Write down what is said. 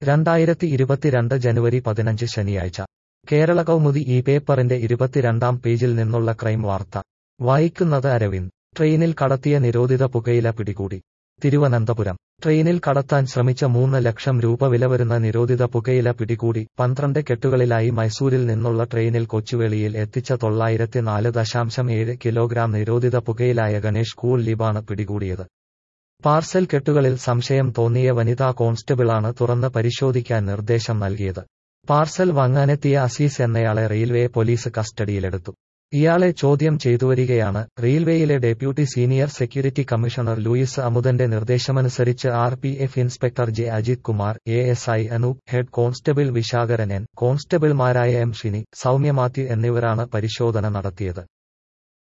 രണ്ടായിരത്തി ഇരുപത്തിരണ്ട് ജനുവരി പതിനഞ്ച് ശനിയാഴ്ച കേരള കൗമുദി ഈ പേപ്പറിന്റെ ഇരുപത്തിരണ്ടാം പേജിൽ നിന്നുള്ള ക്രൈം വാർത്ത വായിക്കുന്നത് അരവിന്ദ് ട്രെയിനിൽ കടത്തിയ നിരോധിത പുകയില പിടികൂടി തിരുവനന്തപുരം ട്രെയിനിൽ കടത്താൻ ശ്രമിച്ച മൂന്ന് ലക്ഷം രൂപ വില വരുന്ന നിരോധിത പുകയില പിടികൂടി പന്ത്രണ്ട് കെട്ടുകളിലായി മൈസൂരിൽ നിന്നുള്ള ട്രെയിനിൽ കൊച്ചുവേളിയിൽ എത്തിച്ച തൊള്ളായിരത്തി നാല് ദശാംശം ഏഴ് കിലോഗ്രാം നിരോധിത പുകയിലായ ഗണേഷ് കൂൾ ലിബാണ് പിടികൂടിയത് പാർസൽ കെട്ടുകളിൽ സംശയം തോന്നിയ വനിതാ കോൺസ്റ്റബിളാണ് തുറന്ന് പരിശോധിക്കാൻ നിർദ്ദേശം നൽകിയത് പാർസൽ വാങ്ങാനെത്തിയ അസീസ് എന്നയാളെ റെയിൽവേ പോലീസ് കസ്റ്റഡിയിലെടുത്തു ഇയാളെ ചോദ്യം ചെയ്തുവരികയാണ് റെയിൽവേയിലെ deputy senior security commissioner Louis അമുദന്റെ നിർദ്ദേശമനുസരിച്ച് R P F inspector J Ajith Kumar A S I Anoop head constable Vishakharan N കോൺസ്റ്റബിൾമാരായ എം ഷിനി സൗമ്യ മാത്യു എന്നിവരാണ് പരിശോധന നടത്തിയത്